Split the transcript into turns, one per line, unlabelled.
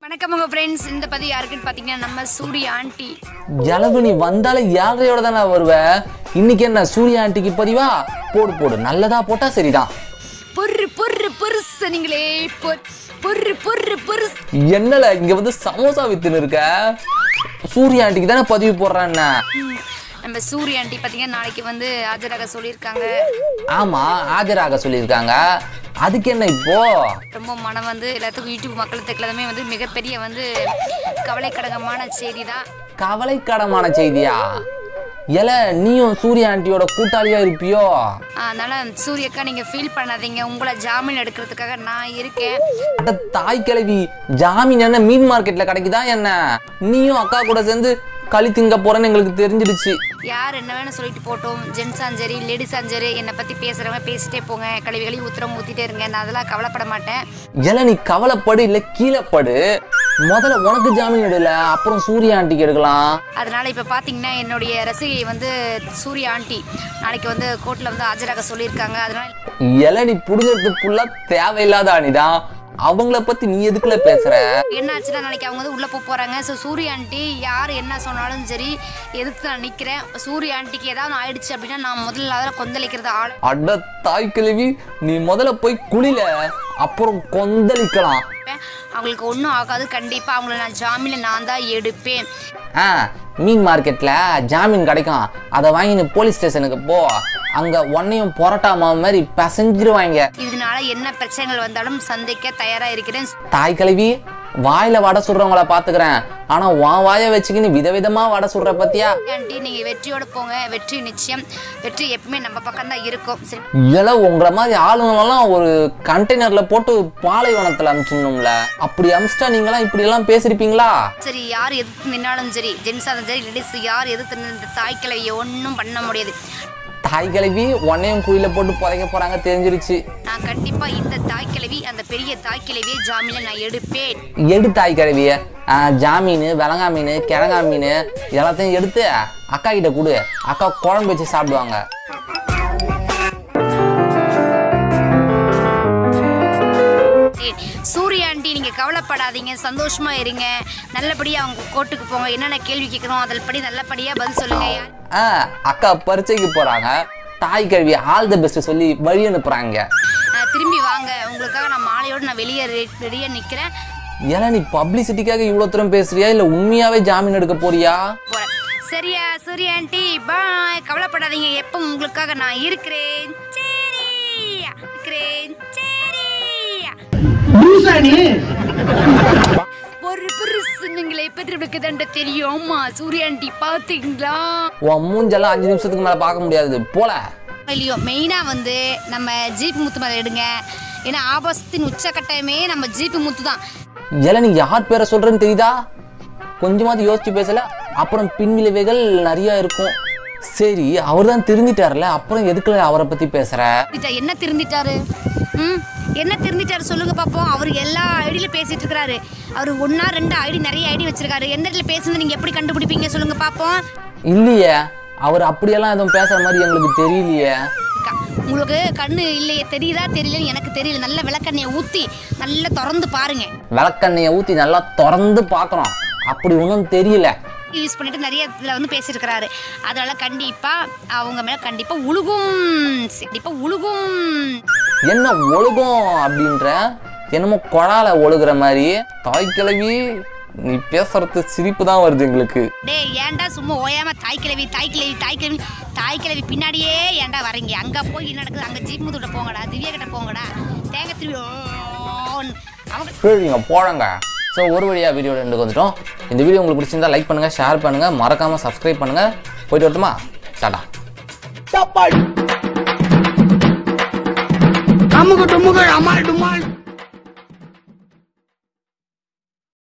வணக்கம் உங்க ஃப்ரெண்ட்ஸ் இந்த பதிவு யாருக்குன்னு பார்த்தீங்கன்னா நம்ம சூரிய ஆண்டி
இளவு நீ வந்தாலே ஏழரையோட தானே வருவ இன்னைக்கு என்ன சூர்யா ஆண்டிக்கு பதிவா போடு போடு நல்லதா போட்டா சரிதான்
பொறு பொறு பொருசு நீங்களே பொறு பொறு பொறு பொருசு
என்னல இங்க வந்து சமோசா வித்துன்னு இருக்க சூர்யா ஆண்டிக்கு தானே பதிவு போடுறேன்
ம், நம்ம சூரிய ஆண்டி பார்த்தீங்கன்னா நாளைக்கு வந்து ஆஜராக சொல்லியிருக்காங்க
ஆமா ஆஜராக சொல்லியிருக்காங்க அதுக்கு என்ன இப்போ
ரொம்ப மனம் வந்து எல்லாத்துக்கும் யூடியூப் மக்களுக்கு எல்லாமே வந்து மிகப்பெரிய வந்து கவலைக்கடகமான செய்தி தான்
கவலைக்கடமான செய்தியா எல நீயும் சூர்யா ஆண்டியோட கூட்டாளியா இருப்பியோ
அதனால சூரியக்கா நீங்க ஃபீல் பண்ணாதீங்க உங்களை ஜாமீன் எடுக்கிறதுக்காக நான் இருக்கேன்
அட தாய் கிழவி ஜாமீன் என்ன மீன் மார்க்கெட்ல கிடைக்குதா என்ன நீயும் அக்கா கூட சேர்ந்து களி திங்க போறேன்னு எங்களுக்கு தெரிஞ்சிடுச்சு
யார் என்ன வேணும் சொல்லிட்டு போட்டோம் ஜென்ஸாம் சரி லேடிஸாம் சரி என்னை பற்றி பேசுகிறவங்க பேசிட்டே போங்க கழுவி கழுவி ஊத்துறவங்க ஊற்றிட்டே இருங்க நான் அதெல்லாம் கவலைப்பட மாட்டேன்
எல நீ கவலைப்படு இல்ல கீழே படு முதல்ல உனக்கு ஜாமீன் எடுல அப்புறம் சூர்யா ஆண்டிக்கு எடுக்கலாம்
அதனால இப்போ பார்த்தீங்கன்னா என்னுடைய ரசிகை வந்து சூர்யா ஆண்டி நாளைக்கு வந்து கோர்ட்டில் வந்து ஆஜராக சொல்லியிருக்காங்க அதனால
எல நீ புடுங்கிறது ஃபுல்லா தேவையில்லாத அணிதான் அவங்கள பத்தி நீ எதுக்குள்ள பேசுற
என்ன ஆச்சுன்னா நாளைக்கு அவங்க வந்து உள்ளே போக போகிறாங்க ஸோ சூர்யா ஆண்டி யார் என்ன சொன்னாலும் சரி எதிர்த்து நான் நிற்கிறேன் சூர்யா ஆண்டிக்கு ஏதாவது ஆயிடுச்சு அப்படின்னா நான் முதல்ல அதில் கொந்தளிக்கிறது ஆள்
அட தாய் கிழவி நீ முதல்ல போய் குளில அப்புறம் கொந்தளிக்கலாம்
இருப்பேன். அவங்களுக்கு ஒன்றும் ஆகாது கண்டிப்பாக அவங்கள நான் ஜாமீனில் நான் தான் எடுப்பேன்
ஆ மீன் மார்க்கெட்ல ஜாமீன் கிடைக்கும் அதை வாங்கி நீ போலீஸ் ஸ்டேஷனுக்கு போ அங்க உன்னையும் பொரோட்டா மாவு மாதிரி பிசைஞ்சிருவாங்க
இதனால என்ன பிரச்சனைகள் வந்தாலும் சந்திக்க தயாரா இருக்கிறேன்
தாய் கிழவி வாயில வடை சுடுறவங்கள பாத்துக்கிறேன் ஆனா உன் வாயை வச்சுக்கின்னு விதவிதமா வடை சுடுற பத்தியா
ஆண்டி நீங்க வெற்றியோட போங்க வெற்றி நிச்சயம் வெற்றி எப்பவுமே நம்ம பக்கம் தான் இருக்கும் சரி
இல்ல உங்களை மாதிரி ஆளுங்களெல்லாம் ஒரு கண்டெய்னர்ல போட்டு பாலைவனத்துல அனுப்பிச்சிடணும்ல அப்படி அமிச்சிட்டா நீங்களாம் இப்படி எல்லாம் பேசிருப்பீங்களா
சரி யார் எதிர்த்து நின்னாலும் சரி ஜென்ஸாக இருந்தாலும் சரி லேடிஸ் யார் எதிர்த்து நின்று இந்த தாய் கிழவியை ஒன்றும் பண்ண முடியாது
தாய் கிழவி உன்னையும் குயில போட்டு புதைக்க போறாங்க தெரிஞ்சிருச்சு
நான் கண்டிப்பா இந்த தாய் கிழவி அந்த பெரிய தாய் கிழவியை ஜாமீன்ல நான் எடுப்பேன்
எடு தாய் கிழவிய ஜாமீன் விலங்கா மீன் கிழங்கா மீன் எல்லாத்தையும் எடுத்து அக்கா கிட்ட கொடு அக்கா குழம்பு வச்சு சாப்பிடுவாங்க
சரி, சூர்யா ஆண்டி நீங்க கவலைப்படாதீங்க சந்தோஷமா இருங்க நல்லபடியா அவங்க கோர்ட்டுக்கு போங்க என்னென்ன கேள்வி கேட்கணும் அதில் படி நல்லபடியா பதில் சொல்லுங்க யார்
ஆ அக்கா பரீட்சைக்கு போறாங்க தாய் கிழவி ஆல் தி பெஸ்ட் சொல்லி வழி அனுப்புறாங்க
ஆஹ் திரும்பி வாங்க உங்களுக்காக நான் மாலையோடு நான் வெளியே ரெடியாக நிற்கிறேன்
ஏன்னா நீ பப்ளிசிட்டிக்காக இவ்வளோ தூரம் பேசுறியா இல்லை உண்மையாவே ஜாமீன் எடுக்க போறியா
போகிறேன் சரியா சூர்யா ஆண்டி பாய் கவலைப்படாதீங்க எப்போ உங்களுக்காக நான் இருக்கிறேன் சரி இருக்கிறேன் சரி ஒரு பெருசு நீங்களே பெற்றவளுக்கு தண்ட தெரியும் ஆமா சூர்யா ஆண்டி பார்த்தீங்களா
உன் மூஞ்செல்லாம் அஞ்சு நிமிஷத்துக்கு மேலே பார்க்க முடியாது போல
இல்லையோ மெயினாக வந்து நம்ம ஜீப் முத்து மேலே எடுங்க ஏன்னா ஆபாசத்தின் உச்சக்கட்டமே நம்ம ஜீப்பு முத்து தான்
ஏல நீ யார் பேரை சொல்றேன்னு தெரியுதா கொஞ்சமாவது யோசிச்சு பேசல அப்புறம் பின்விளைவுகள் நிறைய இருக்கும் சரி அவர் தான் திருந்திட்டார்ல அப்புறம் எதுக்குல அவரை பத்தி பேசுற
திருந்திட்டா- என்ன திருந்திட்டாரு ம் என்ன திருந்திட்டாரு சொல்லுங்க பாப்போம் அவர் எல்லா ஐடியில பேசிட்டு இருக்கிறாரு அவர் ஒன்னா ரெண்டு ஐடி நிறைய ஐடி வச்சிருக்காரு எந்த இடத்துல பேசுனது நீங்க எப்படி கண்டுபிடிப்பீங்க சொல்லுங்க பாப்போம்
இல்லையே அவர் அப்படியெல்லாம் எதுவும் பேசுற மாதிரி எங்களுக்கு தெரியலையே
அக்கா, உங்களுக்கு கண்ணு இல்லையே தெரியுதா தெரியலன்னு எனக்கு தெரியல நல்ல விளக்கண்ணையை ஊத்தி நல்லா திறந்து பாருங்க
விளக்கண்ணையை ஊத்தி நல்லா திறந்து பார்க்கறோம் அப்படி ஒன்றும் தெரியல
யூஸ் பண்ணிட்டு நிறைய இதில் வந்து பேசியிருக்கிறாரு அதனால கண்டிப்பா அவங்க மேல கண்டிப்பா உழுகும் கண்டிப்பா உழுகும்
என்ன ஒழுகும் அப்படின்ற என்னமோ கொழால ஒழுகுற மாதிரி தாய் கிழவி நீ பேசுறது சிரிப்பு தான் வருது எங்களுக்கு
டேய் ஏன்டா சும்மா ஓயாம தாய் கிழவி தாய் கிழவி தாய் கிழவி தாய் கிழவி பின்னாடியே ஏன்டா வரீங்க அங்க போய் என்ன நடக்குது அங்க ஜீப் முத்துட்ட போங்கடா திவ்யா கிட்ட போங்கடா தேங்க திரும்பி ஓன்னு. அவங்க
கீழே போழங்க ஸோ ஒரு வழியாக வீடியோ ரெண்டு வந்துட்டோம் இந்த வீடியோ உங்களுக்கு பிடிச்சிருந்தா லைக் பண்ணுங்க ஷேர் பண்ணுங்க மறக்காம சப்ஸ்கிரைப் பண்ணுங்க போயிட்டு வரட்டுமா டாடா
அமுக்கு டுமுகள் அமால் டுமால்